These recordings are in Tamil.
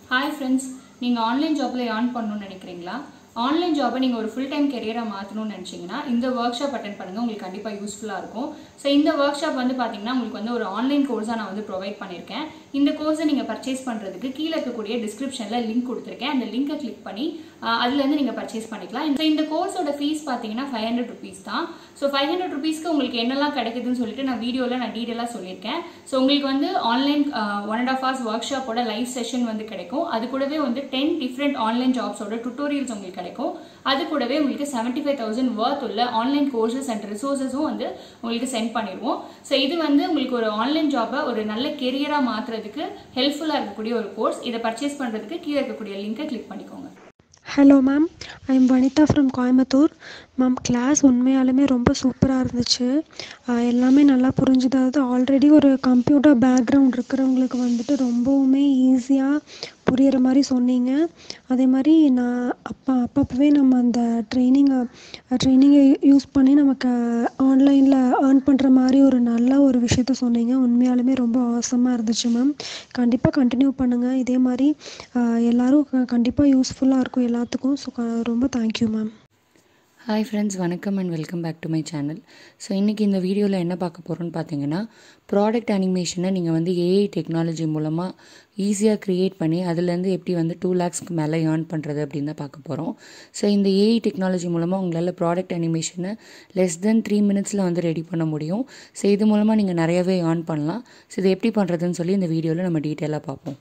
ஹாய் ஃப்ரெண்ட்ஸ் நீங்கள் ஆன்லைன் ஜாப்பில் ஏர்ன் பண்ணணும்னு நினைக்கிறீங்களா ஆன்லைன் ஜாப்பை நீங்கள் ஒரு ஃபுல் டைம் கெரியராக மாற்றணும்னு நினச்சிங்கன்னா இந்த ஒர்க் ஷாப் அட்டன் பண்ணுங்கள் உங்களுக்கு கண்டிப்பாக யூஸ்ஃபுல்லாக இருக்கும் ஸோ இந்த ஒர்க் ஷாப் வந்து பார்த்தீங்கன்னா உங்களுக்கு வந்து ஒரு ஆன்லைன் கோர்ஸாக நான் வந்து ப்ரொவைட் பண்ணியிருக்கேன் இந்த கோர்ஸை நீங்கள் பர்ச்சேஸ் பண்ணுறதுக்கு கீழே இருக்கக்கூடிய டிஸ்கிரிப்ஷனில் லிங்க் கொடுத்துருக்கேன் அந்த லிங்கை கிளிக் பண்ணி ஆஹ், அதுலேருந்து நீங்கள் பர்ச்சேஸ் பண்ணிக்கலாம் இந்த இந்த கோர்ஸோட ஃபீஸ் பார்த்தீங்கன்னா ஃபைவ் ஹண்ட்ரட் ருபீஸ் தான் ஸோ ஃபைவ் ஹண்ட்ரட் ருபீஸ்க்கு உங்களுக்கு என்னெல்லாம் கிடைக்குதுன்னு சொல்லிட்டு நான் வீடியோவில் நான் டீட்டெயிலாக சொல்லியிருக்கேன் ஸோ உங்களுக்கு வந்து online one and half hours ஒர்க் ஷாப்போட லைவ் செஷன் வந்து கிடைக்கும் அது கூடவே வந்து டென் டிஃப்ரெண்ட் ஆன்லைன் ஜாப்ஸோட டுட்டோரியல்ஸ் உங்களுக்கு கிடைக்கும் அது கூடவே உங்களுக்கு செவன்ட்டி ஃபைவ் தௌசண்ட் ஒர்த் உள்ள ஆன்லைன் கோர்சஸ் அண்ட் ரிசோர்ஸஸும் வந்து உங்களுக்கு சென்ட் பண்ணிடுவோம் ஸோ இது வந்து உங்களுக்கு ஒரு ஆன்லைன் ஜாப்பை ஒரு நல்ல கெரியராக மாற்றுறதுக்கு ஹெல்ப்ஃபுல்லாக இருக்கக்கூடிய ஒரு கோர்ஸ் இதை பர்ச்சேஸ் பண்ணுறதுக்கு கீழே இருக்கக்கூடிய லிங்கை கிளிக் பண்ணிக்கோங்க hello ma'am I am Vanitha from Coimbatore ma'am class உண்மையாலுமே ரொம்ப சூப்பராக இருந்துச்சு ஆஹ் எல்லாமே நல்லா புரிஞ்சுது அதாவது ஆல்ரெடி ஒரு கம்ப்யூட்டர் பேக்ரவுண்ட் இருக்கிறவங்களுக்கு வந்துட்டு ரொம்பவுமே ஈஸியாக புரிகிற மாதிரி சொன்னீங்க அதே மாதிரி நான் அப்போ அப்பப்போவே நம்ம அந்த ட்ரைனிங்கை ட்ரைனிங்கை யூஸ் பண்ணி நமக்கு ஆன்லைனில் ஏர்ன் பண்ணுற மாதிரி ஒரு நல்ல ஒரு விஷயத்த சொன்னீங்க உண்மையாலுமே ரொம்ப ஆசமாக இருந்துச்சு மேம் கண்டிப்பாக கண்டினியூ பண்ணுங்கள் இதே மாதிரி ஆஹ் எல்லாரும் கண்டிப்பாக யூஸ்ஃபுல்லாக இருக்கும் எல்லாத்துக்கும் ஸோ ரொம்ப தேங்க்யூ மேம் ஹாய் ஃப்ரெண்ட்ஸ் வணக்கம் and welcome back to my channel so இன்றைக்கி இந்த வீடியோவில் என்ன பார்க்க போகிறோன்னு பார்த்தீங்கன்னா ப்ராடக்ட் அனிமேஷனை நீங்கள் வந்து ஏஐ டெக்னாலஜி மூலமாக ஈஸியாக க்ரியேட் பண்ணி அதுலேருந்து எப்படி வந்து டூ லேக்ஸ்க்கு மேலே ஏர்ன் பண்ணுறது அப்படின்னு தான் பார்க்க போகிறோம் ஸோ இந்த ஏஐ டெக்னாலஜி மூலமாக உங்களால் ப்ராடக்ட் அனிமேஷனை லெஸ் தென் த்ரீ மினிட்ஸில் வந்து ரெடி பண்ண முடியும் ஸோ இது மூலமாக நீங்கள் நிறையவே ஏர்ன் பண்ணலாம் ஸோ இது எப்படி பண்ணுறதுன்னு சொல்லி இந்த வீடியோவில் நம்ம டீட்டெயிலாக பார்ப்போம்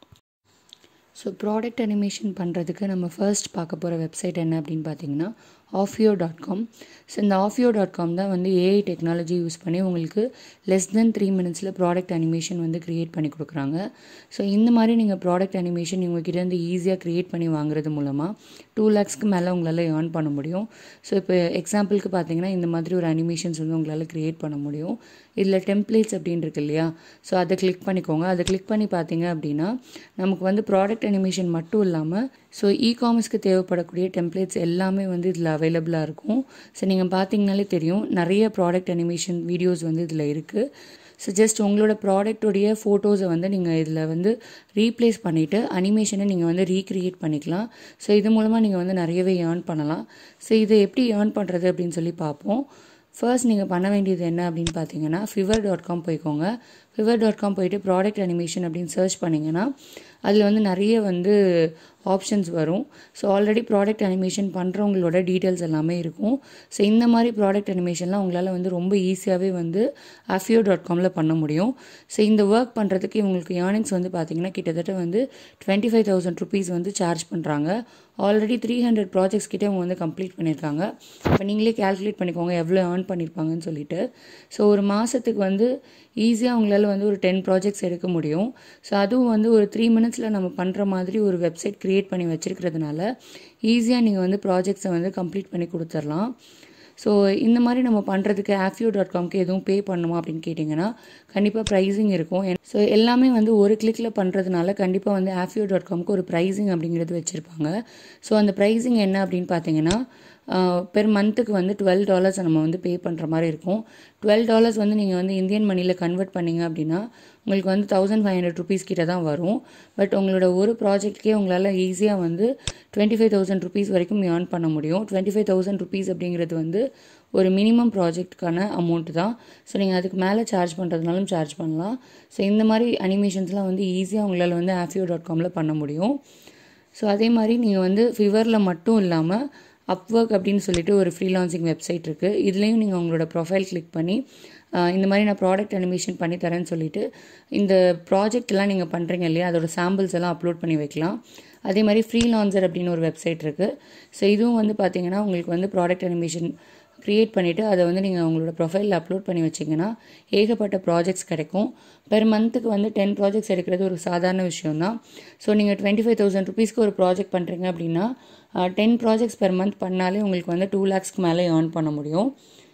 ஸோ ப்ராடக்ட் அனிமேஷன் பண்ணுறதுக்கு நம்ம ஃபர்ஸ்ட் பார்க்க போகிற வெப்சைட் என்ன அப்படின்னு பார்த்தீங்கன்னா ஆஃபியோ டாட் காம் ஸோ இந்த ஆஃபியோ டாட் காம் தான் வந்து ஏஐ டெக்னாலஜி யூஸ் பண்ணி உங்களுக்கு லெஸ் தென் த்ரீ மினிட்ஸில் ப்ராடக்ட் அனிமேஷன் வந்து க்ரியேட் பண்ணி கொடுக்குறாங்க ஸோ இந்த மாதிரி நீங்கள் ப்ராடக்ட் அனிமேஷன் இவங்ககிட்டேருந்து ஈஸியாக க்ரியேட் பண்ணி வாங்குறது மூலமாக டூ லேக்ஸ்க்கு மேலே உங்களால் ஏர்ன் பண்ண முடியும் ஸோ இப்போ எக்ஸாம்பிளுக்கு பார்த்தீங்கன்னா இந்த மாதிரி ஒரு அனிமேஷன்ஸ் வந்து உங்களால் க்ரியேட் பண்ண முடியும் இதில் டெம்ப்ளேட்ஸ் அப்படின்னு இருக்கு இல்லையா ஸோ அதை கிளிக் பண்ணிக்கோங்க அதை கிளிக் பண்ணி பார்த்தீங்க அப்படின்னா நமக்கு வந்து ப்ராடக்ட் அனிமேஷன் மட்டும் இல்லாமல் ஸோ இ காமர்ஸ்க்கு தேவைப்படக்கூடிய டெம்ப்ளேட்ஸ் எல்லாமே வந்து இதில் அவைலபிளாக இருக்கும் ஸோ நீங்கள் பார்த்தீங்கனாலே தெரியும் நிறைய ப்ராடக்ட் அனிமேஷன் வீடியோஸ் வந்து இதில் இருக்குது ஸோ ஜஸ்ட் உங்களோட ப்ராடக்டோடைய ஃபோட்டோஸை வந்து நீங்கள் இதில் வந்து ரீப்ளேஸ் பண்ணிவிட்டு அனிமேஷனை நீங்கள் வந்து ரீக்ரியேட் பண்ணிக்கலாம் ஸோ இது மூலமாக நீங்கள் வந்து நிறையவே ஏர்ன் பண்ணலாம் ஸோ இதை எப்படி ஏர்ன் பண்ணுறது அப்படின்னு சொல்லி பார்ப்போம் ஃபர்ஸ்ட் நீங்கள் பண்ண வேண்டியது என்ன அப்படின்னு பார்த்தீங்கன்னா ஃபிவர் டாட் காம் போய்க்கோங்க ஃபிவர் டாட் காம் போயிட்டு ப்ராடக்ட் அனிமேஷன் அப்படின்னு சர்ச் பண்ணிங்கன்னா அதில் வந்து நிறைய வந்து ஆப்ஷன்ஸ் வரும் ஸோ ஆல்ரெடி ப்ராடக்ட் அனிமேஷன் பண்ணுறவங்களோட டீட்டெயில்ஸ் எல்லாமே இருக்கும் ஸோ இந்த மாதிரி ப்ராடக்ட் அனிமேஷன்லாம் உங்களால் வந்து ரொம்ப ஈஸியாகவே வந்து அஃபியோ டாட் காமில் பண்ண முடியும் ஸோ இந்த ஒர்க் பண்ணுறதுக்கு இவங்களுக்கு ஏர்னிங்ஸ் வந்து பார்த்தீங்கன்னா கிட்டத்தட்ட வந்து டுவெண்ட்டி ஃபைவ் தௌசண்ட் ருபீஸ் வந்து சார்ஜ் பண்ணுறாங்க ஆல்ரெடி த்ரீ ஹண்ட்ரட் ப்ராஜெக்ட்ஸ் கிட்டே அவங்க வந்து கம்ப்ளீட் பண்ணியிருக்காங்க இப்போ நீங்களே கால்குலேட் பண்ணிக்கோங்க எவ்வளோ ஏர்ன் பண்ணியிருப்பாங்கன்னு சொல்லிட்டு ஸோ ஒரு மாதத்துக்கு வந்து ஈஸியாக அவங்களால வந்து ஒரு டென் ப்ராஜெக்ட்ஸ் எடுக்க முடியும் ஸோ அதுவும் வந்து ஒரு த்ரீ மினிட்ஸில் நம்ம பண்ணுற மாதிரி ஒரு வெப்சைட் க்ரியேட் பண்ணி வச்சிருக்கிறதுனால ஈஸியாக நீங்கள் வந்து ப்ராஜெக்ட்ஸை வந்து கம்ப்ளீட் பண்ணி கொடுத்துடலாம் ஸோ இந்த மாதிரி நம்ம பண்ணுறதுக்கு ஆஃபியோ டாட் காம்க்கு எதுவும் பே பண்ணுமா அப்படின்னு கேட்டிங்கன்னா கண்டிப்பாக ப்ரைஸிங் இருக்கும் ஸோ எல்லாமே வந்து ஒரு கிளிக்கில் பண்ணுறதுனால கண்டிப்பாக வந்து ஆஃபியோ டாட் காம்க்கு ஒரு ப்ரைஸிங் அப்படிங்கிறது வச்சுருப்பாங்க ஸோ அந்த ப்ரைஸிங் என்ன அப்படின்னு பார்த்தீங்கன்னா பெர் மந்த்துக்கு வந்து டுவெல் டாலர்ஸ் நம்ம வந்து பே பண்ணுற மாதிரி இருக்கும் டுவெல் டாலர்ஸ் வந்து நீங்கள் வந்து இந்தியன் மணியில் கன்வெர்ட் பண்ணீங்க அப்படின்னா உங்களுக்கு வந்து தௌசண்ட் ஃபைவ் ஹண்ட்ரட் ருபீஸ் கிட்ட தான் வரும் பட் உங்களோட ஒரு ப்ராஜெக்ட்கே உங்களால் ஈஸியாக வந்து டுவெண்ட்டி ஃபைவ் தௌசண்ட் ருபீஸ் வரைக்கும் ஏர்ன் பண்ண முடியும் டுவெண்ட்டி ஃபைவ் தௌசண்ட் ருபீஸ் அப்படிங்கிறது வந்து ஒரு மினிமம் ப்ராஜெக்ட்கான அமௌண்ட் தான் ஸோ நீங்கள் அதுக்கு மேலே சார்ஜ் பண்ணுறதுனாலும் சார்ஜ் பண்ணலாம் ஸோ இந்த மாதிரி அனிமேஷன்ஸ்லாம் வந்து ஈஸியாக உங்களால் வந்து ஆஃபியோ டாட் காமில் பண்ண முடியும் ஸோ அதே மாதிரி நீங்கள் வந்து ஃபிவரில் மட்டும் இல்லாமல் அப்ஒர்க் அப்படின்னு சொல்லிட்டு ஒரு ஃப்ரீலான்சிங் வெப்சைட் இருக்குது இதுலேயும் நீங்கள் உங்களோட ப்ரொஃபைல் கிளிக் பண்ணி ஆஹ் இந்த மாதிரி நான் ப்ராடக்ட் அனிமேஷன் பண்ணி தரேன்னு சொல்லிட்டு இந்த ப்ராஜெக்ட்லாம் நீங்கள் பண்ணுறீங்க இல்லையா அதோட சாம்பிள்ஸ் எல்லாம் அப்லோட் பண்ணி வைக்கலாம் அதே மாதிரி ஃப்ரீலான்சர் அப்படின்னு ஒரு வெப்சைட் இருக்குது ஸோ இதுவும் வந்து பார்த்தீங்கன்னா உங்களுக்கு வந்து ப்ராடக்ட் அனிமேஷன் க்ரியேட் பண்ணிவிட்டு அதை வந்து நீங்கள் உங்களோட ப்ரொஃபைலில் அப்லோட் பண்ணி வச்சிங்கன்னா ஏகப்பட்ட ப்ராஜெக்ட்ஸ் கிடைக்கும் பெர் மந்த்துக்கு வந்து டென் ப்ராஜெக்ட்ஸ் எடுக்கிறது ஒரு சாதாரண விஷயம் தான் ஸோ நீங்கள் டுவெண்ட்டி ஃபைவ் தௌசண்ட் ருபீஸ்க்கு ஒரு ப்ராஜெக்ட் பண்ணுறீங்க அப்படின்னா டென் ப்ராஜெக்ட்ஸ் பெர் மந்த் பண்ணாலே உங்களுக்கு வந்து டூ லேக்ஸ்க்கு மேலே ஏர்ன் பண்ண முடியும்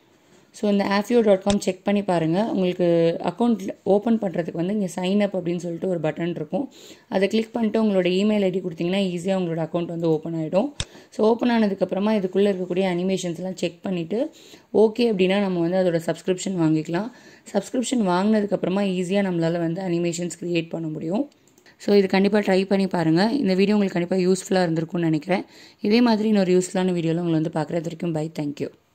ஸோ இந்த ஆஃபியோ டாட் காம் செக் பண்ணி பாருங்கள் உங்களுக்கு அக்கௌண்ட் ஓப்பன் பண்ணுறதுக்கு வந்து இங்கே சைன் அப் அப்படின்னு சொல்லிட்டு ஒரு பட்டன் இருக்கும் அதை கிளிக் பண்ணிட்டு உங்களோட இமெயில் ஐடி கொடுத்தீங்கன்னா ஈஸியாக உங்களோட அக்கௌண்ட் வந்து ஓப்பன் ஆகிடும் ஸோ ஓப்பன் ஆனதுக்கப்புறமா இதுக்குள்ளே இருக்கக்கூடிய அனிமேஷன்ஸ்லாம் செக் பண்ணிவிட்டு ஓகே அப்படின்னா நம்ம வந்து அதோட சப்ஸ்கிரிப்ஷன் வாங்கிக்கலாம் சப்ஸ்கிரிப்ஷன் வாங்கினதுக்கப்புறமா ஈஸியாக நம்மளால் வந்து அனிமேஷன்ஸ் க்ரியேட் பண்ண முடியும் ஸோ இது கண்டிப்பாக ட்ரை பண்ணி பாருங்கள் இந்த வீடியோ உங்களுக்கு கண்டிப்பாக யூஸ்ஃபுல்லாக இருந்திருக்கும்னு நினைக்கிறேன் இதே மாதிரி இன்னொரு யூஸ்ஃபுல்லான வீடியோவில் உங்களை வந்து பார்க்குறது வரைக்கும் பை தேங்க்யூ